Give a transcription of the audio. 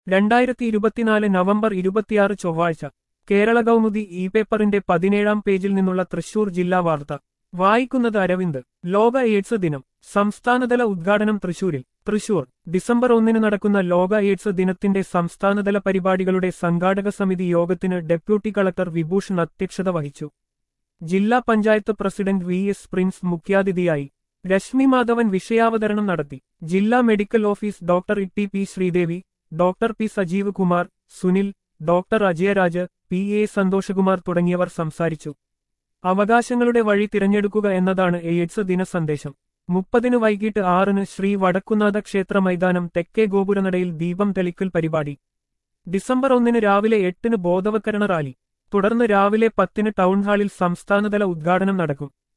രണ്ടായിരത്തി ഇരുപത്തിനാല് നവംബർ ഇരുപത്തിയാറ് ചൊവ്വാഴ്ച കേരള കൗമുദി ഇ പേപ്പറിന്റെ പതിനേഴാം പേജിൽ നിന്നുള്ള തൃശൂർ ജില്ലാ വാർത്ത വായിക്കുന്നത് അരവിന്ദ് ലോക എയ്ഡ്സ് ദിനം സംസ്ഥാനതല ഉദ്ഘാടനം തൃശൂരിൽ തൃശൂർ ഡിസംബർ ഒന്നിന് നടക്കുന്ന ലോക എയ്ഡ്സ് ദിനത്തിന്റെ സംസ്ഥാനതല പരിപാടികളുടെ സംഘാടക സമിതി യോഗത്തിന് ഡെപ്യൂട്ടി കളക്ടർ വിഭൂഷൺ അധ്യക്ഷത വഹിച്ചു ജില്ലാ panchayat president V S Prince മുഖ്യാതിഥിയായി രശ്മി മാധവൻ വിഷയാവതരണം നടത്തി ജില്ലാ medical office doctor E P Sreedevi doctor P Sajeev Kumar Sunil doctor Ajayaraj P A Santhoshkumar തുടങ്ങിയവർ സംസാരിച്ചു അവകാശങ്ങളുടെ വഴി തിരഞ്ഞെടുക്കുക എന്നതാണ് എയ്ഡ്സ് ദിന സന്ദേശം മുപ്പതിന് വൈകിട്ട് ആറിന് ശ്രീ വടക്കുന്നാഥ ക്ഷേത്ര മൈതാനം തെക്കേ ഗോപുരനടയിൽ ദീപം തെളിക്കൽ പരിപാടി ഡിസംബർ ഒന്നിന് രാവിലെ എട്ടിന് ബോധവൽക്കരണ റാലി തുടർന്ന് രാവിലെ പത്തിന് ടൗൺഹാളിൽ സംസ്ഥാനതല ഉദ്ഘാടനം നടക്കും